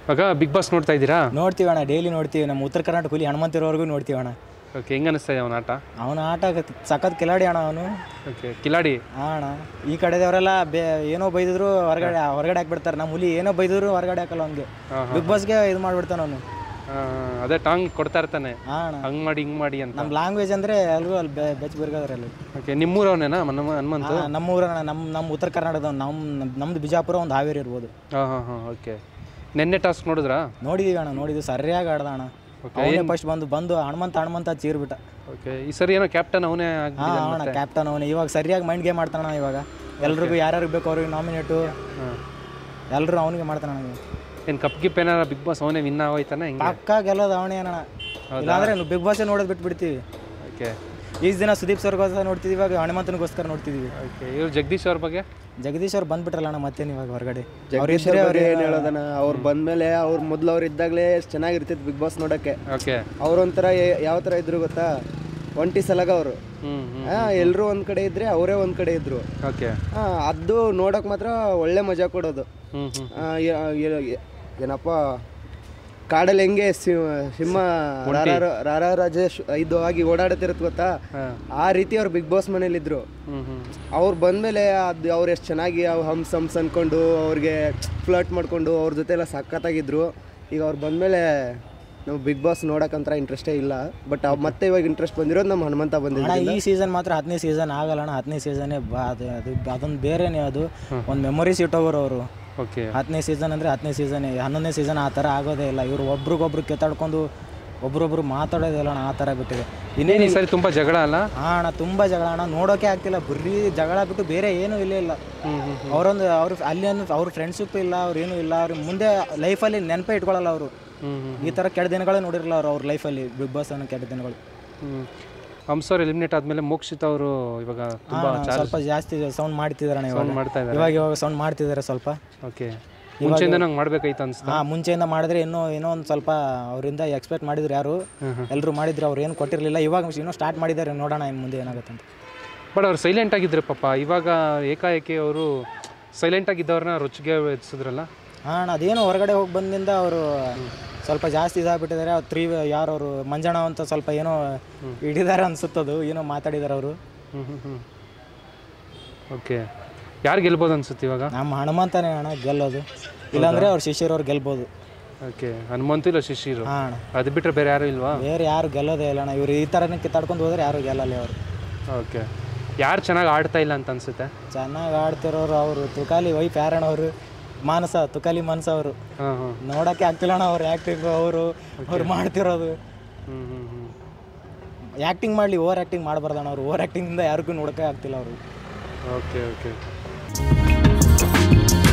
ಇವಾಗ big boss ನೋಡ್ತಾ ಇದ್ದೀರಾ ನೋಡ್ತೀವಿ ಅಣ್ಣ ಡೈಲಿ ನೋಡ್ತೀವಿ ನಮ್ಮ ಉತ್ತರ ಕರ್ನಾಟಕ ಹುಲಿ ಹನುಮಂತಿರೋವರೆಗೂ ನೋಡ್ತೀವಿ ಅಣ್ಣ ಓಕೆ ಹೆಂಗೆ ಅನಿಸ್ತಾ ಇದೆ ಅವನ ಆಟ ಅವನ ಆಟ ಸಖತ್ ಕಿಲಾಡಿ ಅಣ್ಣ ಅವನು ಓಕೆ ಕಿಲಾಡಿ ಹಾಂ ಅಣ್ಣ ಈ ಕಡೆದವರೆಲ್ಲ ಬೇ ಏನೋ ಬೈದಿದ್ರು ಹೊರಗಡೆ ಹೊರಗಡೆ ಹಾಕ್ಬಿಡ್ತಾರೆ ನಮ್ಮ ಹುಲಿ ಏನೋ ಬೈದಿದ್ರು ಹೊರಗಡೆ ಹಾಕಲ್ಲ ಅವ್ನಿಗೆ ಹಾಂ, ಬಿಗ್ ಬಾಸ್ಗೆ ಇದು ಮಾಡ್ಬಿಡ್ತಾನೆ ಅವನು ಆ, ಅದೇ ಟಾಂಗ್ ಕೊಡ್ತಾ ಇರ್ತಾನೆ ಹಾಂ ಅಣ್ಣ ಹಂಗ್ ಮಾಡಿ ಹಿಂಗ್ ಮಾಡಿ ಅಂತ ನಮ್ಮ ಲ್ಯಾಂಗ್ವೇಜ್ ಅಂದರೆ ಎಲ್ಲರೂ ಅಲ್ಲಿ ಬೆ ಬೆಚ್ಚ ಬಿರ್ಗಾದ್ರೆ ಅಲ್ಲಿ ಓಕೆ ನಿಮ್ಮೂರವನೇನಾ ನಮ್ಮ ಹನುಮಂತು ಹಾಂ, ನಮ್ಮ ಊರಣ್ಣ ನಮ್ಮ ನಮ್ಮ ಉತ್ತರ ಕರ್ನಾಟಕದ ನಮ್ಮ ನಮ್ದು ಬಿಜಾಪುರ ಒಂದು ಹಾವೇರಿ ಇರ್ಬೋದು ಹಾಂ ಹಾಂ ಹಾಂ ಓಕೆ ನೆನ್ನೆ ಟಾಸ್ಕ್ ನೋಡಿದ್ರಾ ನೋಡಿದೀವಿ ಅಣ್ಣ ನೋಡಿದ್ವಿ ಸರಿಯಾಗಿ ಆಡ್ದ ಅಣ್ಣ ಅವನೇ ಫಸ್ಟ್ ಬಂದು ಬಂದು ಹನುಮಂತ ಹನುಮಂತ ಚೀರ್ಬಿಟ್ಟ ಓಕೆ ಈ ಸರಿ ಏನೋ ಕ್ಯಾಪ್ಟನ್ ಅವನೇ ಹಾಂ ಆಗ್ಬಿಟ್ಟಿದೆ ಅಣ್ಣ ಕ್ಯಾಪ್ಟನ್ ಅವನು ಇವಾಗ ಸರಿಯಾಗಿ ಮೈಂಡ್ ಗೇಮ್ ಮಾಡ್ತಾನ ಇವಾಗ ಎಲ್ರಿಗೂ ಯಾರ್ಯಾರಿಗೆ ಬೇಕು ಅವ್ರಿಗೆ ನಾಮಿನೇಟು ಹಾಂ ಎಲ್ಲರೂ ಅವನಿಗೆ ಮಾಡ್ತಾನ ಅಣ್ಣ ಏನು ಕಪ್ ಗಿಪ್ ಏನಾರ ಬಿಗ್ ಬಾಸ್ ಅವನೇ ವಿನ್ ಆಗೋಯ್ತಾನೆ ಹೆಂಗೆ ಪಕ್ಕ ಗೆಲ್ಲೋದು ಅವನೇ ಅಣ್ಣ ಇಲ್ಲಾಂದ್ರೆ ಬಿಗ್ ಬಾಸ್ ನೋಡೋದು ಬಿಟ್ಬಿಡ್ತೀವಿ ಓಕೆ ಈಸ್ ದಿನ ಸುದೀಪ್ ಸರ್ಗೋಸ್ಕರ ನೋಡ್ತಿದ್ವಿ ಇವಾಗ ಹನುಮಂತನಿಗೋಸ್ಕರ ನೋಡ್ತಿದ್ವಿ ಓಕೆ ಇವ್ರು ಜಗದೀಶ್ ಅವ್ರ ಬಗ್ಗೆ ಜಗದೀಶ್ ಅವ್ರು ಬಂದ್ಬಿಟ್ರಲ್ಲ ಅಣ್ಣ ಮತ್ತೇನು ಇವಾಗ ಹೊರಗಡೆ ಜಗದೀಶ್ ಅವ್ರ ಏನು ಹೇಳೋದನ ಅವ್ರು ಬಂದ್ಮೇಲೆ ಅವ್ರು ಮೊದ್ಲು ಅವ್ರು ಇದ್ದಾಗಲೇ ಎಷ್ಟು ಚೆನ್ನಾಗಿರ್ತಿತ್ತು ಬಿಗ್ ಬಾಸ್ ನೋಡಕ್ಕೆ ಓಕೆ ಅವ್ರೊಂಥರ ಯಾವ ಥರ ಇದ್ರು ಗೊತ್ತಾ ಒಂಟಿ ಸಲಗ ಅವರು ಹ್ಞೂ ಹ್ಞೂ ಎಲ್ಲರೂ ಒಂದು ಕಡೆ ಇದ್ರೆ ಅವರೇ ಒಂದು ಕಡೆ ಇದ್ರು ಓಕೆ ಆ, ಅದು ನೋಡೋಕೆ ಮಾತ್ರ ಒಳ್ಳೆ ಮಜಾ ಕೊಡೋದು ಹ್ಞೂ ಹ್ಞೂ ಆ, ಯ- ಯ- ಏನಪ್ಪ ಕಾಡಲ್ಲಿ ಹೆಂಗೆ ಸಿ- ಸಿಂಹ ರಾರ ರಾರ ರಾಜೇಶ್ ಇದು ಆಗಿ ಓಡಾಡುತ್ತಿರುತ್ತೆ ಗೊತ್ತಾ ಹಾಂ ಆ ರೀತಿ ಅವ್ರು ಬಿಗ್ ಬಾಸ್ ಮನೇಲಿದ್ರು ಹ್ಞೂ ಹ್ಞೂ ಅವ್ರು ಬಂದಮೇಲೆ ಅದು ಅವ್ರು ಎಷ್ಟು ಚೆನ್ನಾಗಿ ಅವು ಹಮ್ಸ್ ಹಮ್ಸ್ ಅಂದ್ಕೊಂಡು ಅವ್ರಿಗೆ ಫ್ಲರ್ಟ್ ಮಾಡಿಕೊಂಡು ಅವ್ರ ಜೊತೆ ಎಲ್ಲ ಸಖತ್ತಾಗಿದ್ರು ಈಗ ಅವ್ರು ಬಂದಮೇಲೆ ನಾವು ಬಿಗ್ ಬಾಸ್ ನೋಡೋಕ್ಕಂತ ಇಂಟ್ರೆಸ್ಟೇ ಇಲ್ಲ ಬಟ್ ಮತ್ತೆ ಇವಾಗ ಇಂಟ್ರೆಸ್ಟ್ ಬಂದಿರೋದು ನಮ್ಮ ಹನುಮಂತ ಅಣ್ಣ ಬಂದಿದ್ದು ಈ ಸೀಸನ್ ಮಾತ್ರ ಹತ್ತನೇ ಸೀಸನ್ ಆಗಲ್ಲ ಅಣ್ಣ ಹತ್ತನೇ ಸೀಸನ್ನೇ ಬಾ ಅದು ಅದು ಅದೊಂದು ಬೇರೆನೇ ಅದು ಒಂದು ಮೆಮೊರೀಸ್ ಇಟ್ಟೋಗೋರು ಅವರು ಓಕೆ ಹತ್ತನೇ ಸೀಸನ್ ಅಂದರೆ ಹತ್ತನೇ ಸೀಸನ್ ಹನ್ನೊಂದನೇ ಸೀಸನ್ ಆ ಥರ ಆಗೋದೇ ಇಲ್ಲ ಇವರು ಒಬ್ರಿಗೊಬ್ರು ಕೆತ್ತಾಡ್ಕೊಂಡು ಒಬ್ರೊಬ್ರು ಮಾತಾಡೋದೇ ಇಲ್ಲ ಅಣ್ಣ ಆ ಥರ ಬಿಟ್ಟಿದೆ ಇನ್ನೇನು ಈ ಸರಿ ತುಂಬ ಜಗಳ ಅಲ್ಲ ಹಾಂ ಅಣ್ಣ ತುಂಬ ಜಗಳ ಅಣ್ಣ ನೋಡೋಕೆ ಆಗ್ತಿಲ್ಲ ಬರೀ ಜಗಳ ಬಿಟ್ಟು ಬೇರೆ ಏನೂ ಇಲ್ಲೇ ಇಲ್ಲ ಹ್ಞೂ ಹ್ಞೂ ಅವರೊಂದು ಅವ್ರ ಅಲ್ಲಿ ಅವ್ರ ಫ್ರೆಂಡ್ಶಿಪ್ ಇಲ್ಲ ಅವ್ರು ಏನೂ ಇಲ್ಲ ಅವ್ರಿಗೆ ಮುಂದೆ ಲೈಫಲ್ಲಿ ನೆನಪೇ ಇಟ್ಕೊಳ್ಳಲ್ಲ ಅವರು ಹ್ಞೂ ಹ್ಞೂ ಈ ಥರ ಕೆಟ್ಟ ದಿನಗಳೇ ನೋಡಿರಲ್ಲ ಅವ್ರು ಅವ್ರ ಲೈಫಲ್ಲಿ ಬಿಗ್ ಬಾಸ್ ಅನ್ನೋ ಕೆಟ್ಟ ದಿನಗಳು ಹ್ಞೂ ಹಂಸವ್ರು ಎಲಿಮಿನೇಟ್ ಆದಮೇಲೆ ಮೋಕ್ಷಿತ್ ಅವರು ಇವಾಗ ತುಂಬ ಹಾ, ಸ್ವಲ್ಪ ಜಾಸ್ತಿ ಸೌಂಡ್ ಮಾಡ್ತಿದಾರಣ ಇವಾಗ ಮಾಡ್ತಾ ಇದ್ದಾರೆ ಇವಾಗ ಇವಾಗ ಸೌಂಡ್ ಮಾಡ್ತಿದ್ದಾರೆ ಸ್ವಲ್ಪ ಓಕೆ ಮುಂಚೆಯಿಂದ ನಂಗೆ ಮಾಡ್ಬೇಕಾಯ್ತು ಅನ್ಸ್ತಾ ಹಾ ಮುಂಚೆಯಿಂದ ಮಾಡಿದ್ರೆ ಇನ್ನೂ ಏನೋ ಒಂದು ಸ್ವಲ್ಪ ಅವರಿಂದ ಎಕ್ಸ್ಪೆಕ್ಟ್ ಮಾಡಿದ್ರು ಯಾರು ಎಲ್ಲರೂ ಮಾಡಿದ್ರು ಅವ್ರು ಏನು ಕೊಟ್ಟಿರಲಿಲ್ಲ ಇವಾಗ ಇನ್ನೂ ಸ್ಟಾರ್ಟ್ ಮಾಡಿದ್ದಾರೆ ನೋಡೋಣ ಇನ್ನು ಮುಂದೆ ಏನಾಗುತ್ತೆ ಅಂತ ಬಟ್ ಅವ್ರು ಸೈಲೆಂಟ್ ಆಗಿದ್ರು ಪಾಪ ಇವಾಗ ಏಕಾಏಕಿ ಅವರು ಸೈಲೆಂಟ್ ಆಗಿದ್ದವ್ರನ್ನ ರುಚಿಗೆ ಹೆಚ್ಚಿದ್ರಲ್ಲ ಹಾಂ ಅಣ್ಣ ಅದೇನೋ ಹೊರಗಡೆ ಹೋಗಿ ಬಂದಿಂದ ಅವರು ಸ್ವಲ್ಪ ಜಾಸ್ತಿ ಇದಾಗ್ಬಿಟ್ಟಿದ್ದಾರೆ ಅವ್ರು ತ್ರೀ ಯಾರು ಅವರು ಮಂಜಣ್ಣ ಅಂತ ಸ್ವಲ್ಪ ಏನೋ ಹಿಡಿದಾರೆ ಅನ್ಸುತ್ತದು ಏನೋ ಮಾತಾಡಿದಾರೆ ಅವರು ಹ್ಞೂ ಹ್ಞೂ ಹ್ಞೂ ಓಕೆ ಯಾರು ಗೆಲ್ಬೋದು ಅನ್ಸುತ್ತೆ ಇವಾಗ ನಮ್ಮ ಹನುಮಂತನೇ ಅಣ್ಣ ಗೆಲ್ಲೋದು ಇಲ್ಲಾಂದ್ರೆ ಅವ್ರ ಶಿಷ್ಯರವ್ರು ಗೆಲ್ಬೋದು ಓಕೆ ಹನುಮಂತು ಇಲ್ಲ ಶಿಶಿರು ಹಾಂ ಅಣ್ಣ ಅದು ಬಿಟ್ಟರೆ ಬೇರೆ ಯಾರು ಇಲ್ವಾ ಬೇರೆ ಯಾರು ಗೆಲ್ಲೋದೇ ಇಲ್ಲ ಅಣ್ಣ ಇವ್ರು ಈ ಥರನೇ ಕಿತ್ತಾಡ್ಕೊಂಡು ಹೋದ್ರೆ ಯಾರು ಗೆಲ್ಲಲ್ಲ ಅವರು ಓಕೆ ಯಾರು ಚೆನ್ನಾಗಿ ಆಡ್ತಾ ಇಲ್ಲ ಅಂತ ಅನ್ಸುತ್ತೆ ಚೆನ್ನಾಗಿ ಆಡ್ತಿರೋರು ಅವರು ತುಕಾಲಿ ವೈ ಪ್ಯಾರಣ ಅವರು ಮಾನಸ ತುಕಾಲಿ ಮಾನಸ ಅವರು ಹಾಂ ಹಾಂ ನೋಡೋಕ್ಕೆ ಆಗ್ತಿಲ್ಲ ಅಣ್ಣ ಅವ್ರು ಆ್ಯಕ್ಟಿಂಗ್ ಅವರು ಅವ್ರು ಮಾಡ್ತಿರೋದು ಹ್ಞೂ ಹ್ಞೂ ಹ್ಞೂ ಆ್ಯಕ್ಟಿಂಗ್ ಮಾಡಲಿ ಓವರ್ ಆ್ಯಕ್ಟಿಂಗ್ ಮಾಡಬಾರ್ದಣ್ಣ ಅವ್ರು ಓವರ್ ಆ್ಯಕ್ಟಿಂಗಿಂದ ಯಾರಿಗೂ ನೋಡೋಕ್ಕೆ ಆಗ್ತಿಲ್ಲ ಅವರು ಓಕೆ ಓಕೆ